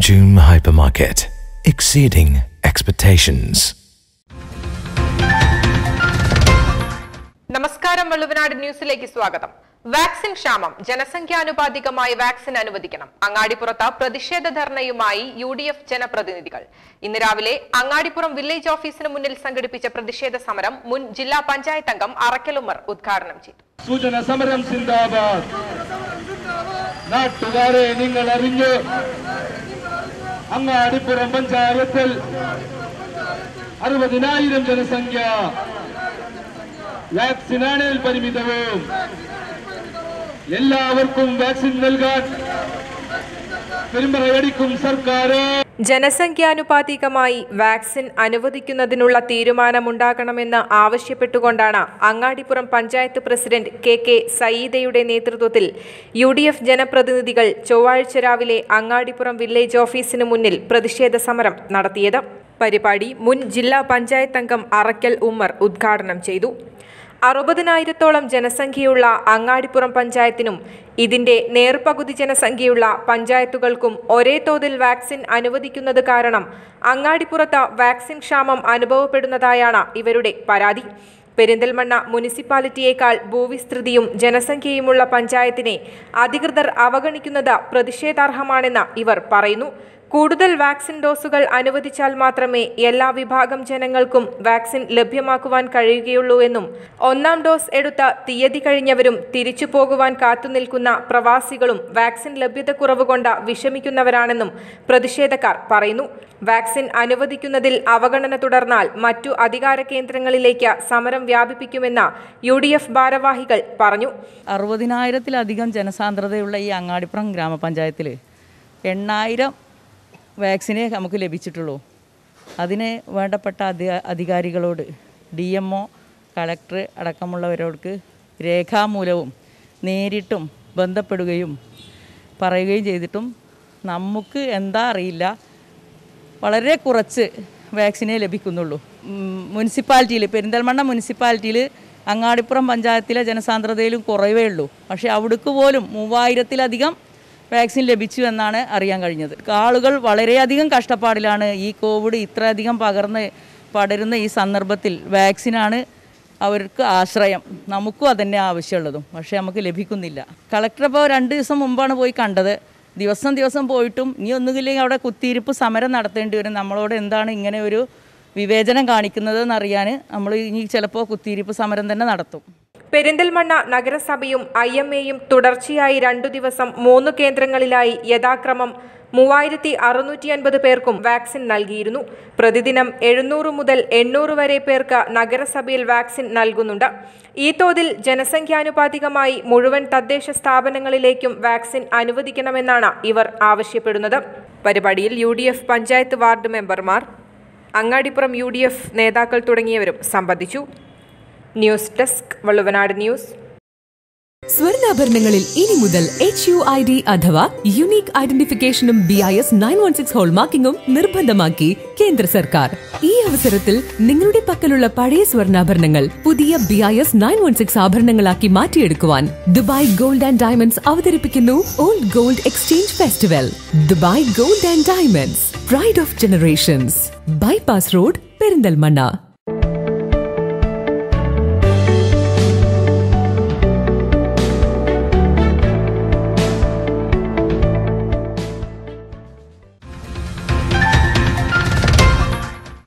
Anjum Hypermarket, exceeding expectations. നമസ്കാരം വള്ളുവനാട് ന്യൂസിലേക്ക് സ്വാഗതം വാക്സിൻ ക്ഷാമം ജനസംഖ്യാനുപാതികമായി വാക്സിൻ അനുവദിക്കണം അങ്ങാടിപ്പുറത്ത് പ്രതിഷേധ ധർണയുമായി യു ഡി എഫ് ജനപ്രതിനിധികൾ ഇന്ന് രാവിലെ അങ്ങാടിപ്പുറം വില്ലേജ് ഓഫീസിന് മുന്നിൽ സംഘടിപ്പിച്ച പ്രതിഷേധ സമരം മുൻ ജില്ലാ പഞ്ചായത്ത് അംഗം അറക്കൽ ഉമർ ഉദ്ഘാടനം ചെയ്തു സൂചന സമരം സിന്ദാബാദ് നാട്ടുകാരെ നിങ്ങൾ അറിഞ്ഞു അങ്ങാടിപ്പുറം പഞ്ചായത്തിൽ അറുപതിനായിരം ജനസംഖ്യ വാക്സിനാണിൽ പരിമിതവും എല്ലാവർക്കും വാക്സിൻ നൽകാൻ പെരുമ്പറയടിക്കും സർക്കാർ ജനസംഖ്യാനുപാതികമായി വാക്സിൻ അനുവദിക്കുന്നതിനുള്ള തീരുമാനമുണ്ടാകണമെന്ന് ആവശ്യപ്പെട്ടുകൊണ്ടാണ് Angadipuram panchayat president K K സയീദയുടെ നേതൃത്വത്തിൽ യു ഡി എഫ് ജനപ്രതിനിധികൾ ചൊവ്വാഴ്ച രാവിലെ അങ്ങാടിപ്പുറം വില്ലേജ് ഓഫീസിന് മുന്നിൽ പ്രതിഷേധ സമരം നടത്തിയത് പരിപാടി മുൻ ജില്ലാ പഞ്ചായത്ത് അംഗം അറക്കൽ ഉമ്മർ ഉദ്ഘാടനം ചെയ്തു അറുപതിനായിരത്തോളം ജനസംഖ്യയുള്ള അങ്ങാടിപ്പുറം പഞ്ചായത്തിനും ഇതിന്റെ നേർപകുതി ജനസംഖ്യയുള്ള പഞ്ചായത്തുകൾക്കും ഒരേ തോതിൽ വാക്സിൻ അനുവദിക്കുന്നത് കാരണം അങ്ങാടിപ്പുറത്ത് വാക്സിൻ ക്ഷാമം അനുഭവപ്പെടുന്നതായാണ് ഇവരുടെ പരാതി പെരിന്തൽമണ്ണ മുനിസിപ്പാലിറ്റിയേക്കാൾ ഭൂവിസ്തൃതിയും ജനസംഖ്യയുമുള്ള പഞ്ചായത്തിനെ അധികൃതർ അവഗണിക്കുന്നത് പ്രതിഷേധാർഹമാണെന്ന് ഇവർ പറയുന്നു കൂടുതൽ വാക്സിൻ ഡോസുകൾ അനുവദിച്ചാൽ മാത്രമേ എല്ലാ വിഭാഗം ജനങ്ങൾക്കും വാക്സിൻ ലഭ്യമാക്കുവാൻ കഴിയുകയുള്ളൂ എന്നും ഒന്നാം ഡോസ് എടുത്ത തീയതി കഴിഞ്ഞവരും തിരിച്ചു പോകുവാൻ കാത്തുനിൽക്കുന്ന പ്രവാസികളും വാക്സിൻ ലഭ്യതക്കുറവ് കൊണ്ട് വിഷമിക്കുന്നവരാണെന്നും പ്രതിഷേധക്കാർ പറയുന്നു വാക്സിൻ അനുവദിക്കുന്നതിൽ അവഗണന തുടർന്നാൽ മറ്റു അധികാര കേന്ദ്രങ്ങളിലേക്ക് സമരം വ്യാപിപ്പിക്കുമെന്ന് യു ഡി എഫ് ഭാരവാഹികൾ പറഞ്ഞു അറുപതിനായിരത്തിലധികം ജനസാന്ദ്രതയുള്ള ഈ അങ്ങാടിപ്പുറം ഗ്രാമപഞ്ചായത്തിൽ എണ്ണായിരം വാക്സിനേ നമുക്ക് ലഭിച്ചിട്ടുള്ളൂ അതിന് വേണ്ടപ്പെട്ട അധി അധികാരികളോട് ഡി എം ഒ കളക്ടർ അടക്കമുള്ളവരോട് രേഖാമൂലവും നേരിട്ടും ബന്ധപ്പെടുകയും പറയുകയും ചെയ്തിട്ടും നമുക്ക് എന്താ അറിയില്ല വളരെ കുറച്ച് വാക്സിനേ ലഭിക്കുന്നുള്ളൂ ഉം, മുനിസിപ്പാലിറ്റിയിൽ പെരിന്തൽമണ്ണ മുനിസിപ്പാലിറ്റിയിൽ അങ്ങാടിപ്പുറം പഞ്ചായത്തിലെ ജനസാന്ദ്രതയിലും കുറവേ ഉള്ളൂ പക്ഷേ അവിടേക്ക് പോലും മൂവായിരത്തിലധികം വാക്സിൻ ലഭിച്ചു എന്നാണ് അറിയാൻ കഴിഞ്ഞത് ആളുകൾ വളരെയധികം കഷ്ടപ്പാടിലാണ് ഈ കോവിഡ് ഇത്രയധികം പകർന്ന് പടരുന്ന ഈ സന്ദർഭത്തിൽ വാക്സിനാണ് അവർക്ക് ആശ്രയം നമുക്കും അതന്നെ ആവശ്യമുള്ളതും പക്ഷേ നമുക്ക് ലഭിക്കുന്നില്ല കളക്ടർ ഇപ്പോൾ രണ്ട് ദിവസം മുമ്പാണ് പോയി കണ്ടത് ദിവസം ദിവസം പോയിട്ടും ഇനി ഒന്നുമില്ലെങ്കിൽ അവിടെ കുത്തിയിരിപ്പ് സമരം നടത്തേണ്ടി വരും നമ്മളോട് എന്താണ് ഇങ്ങനെ ഒരു വിവേചനം കാണിക്കുന്നത് എന്നറിയാൻ നമ്മൾ ഇനി ചിലപ്പോൾ കുത്തിയിരിപ്പ് സമരം തന്നെ നടത്തും പെരിന്തൽമണ്ണ നഗരസഭയും ഐ എം എയും തുടർച്ചയായി രണ്ടു ദിവസം മൂന്ന് കേന്ദ്രങ്ങളിലായി യഥാക്രമം മൂവായിരത്തി അറുന്നൂറ്റി അൻപത് പേർക്കും വാക്സിൻ നൽകിയിരുന്നു പ്രതിദിനം എഴുന്നൂറ് മുതൽ എണ്ണൂറ് വരെ പേർക്ക് നഗരസഭയിൽ വാക്സിൻ നൽകുന്നുണ്ട് ഈ തോതിൽ ജനസംഖ്യാനുപാതികമായി മുഴുവൻ തദ്ദേശ സ്ഥാപനങ്ങളിലേക്കും വാക്സിൻ അനുവദിക്കണമെന്നാണ് ഇവർ ആവശ്യപ്പെടുന്നത് പരിപാടിയിൽ യു പഞ്ചായത്ത് വാർഡ് മെമ്പർമാർ അങ്ങാടിപ്പുറം യു നേതാക്കൾ തുടങ്ങിയവരും സംബന്ധിച്ചു ന്യൂസ് ഡെസ്ക് വള്ളുവനാട് ന്യൂസ് സ്വർണ്ണാഭരണങ്ങളിൽ ഇനി മുതൽ എച്ച് യു ഐ ഡി അഥവാ യുണീക് ഐഡന്റിഫിക്കേഷനും B I S nine one six ഹോൾമാർക്കിംഗും നിർബന്ധമാക്കി കേന്ദ്ര സർക്കാർ ഈ അവസരത്തിൽ നിങ്ങളുടെ പക്കലുള്ള പഴയ സ്വർണ്ണാഭരണങ്ങൾ പുതിയ B I S nine one six ആഭരണങ്ങളാക്കി മാറ്റിയെടുക്കുവാൻ ദുബായ് ഗോൾഡ് ആൻഡ് ഡയമണ്ട്സ് അവതരിപ്പിക്കുന്നു old gold exchange festival Dubai gold and diamonds pride of generations bypass road Perinthalmanna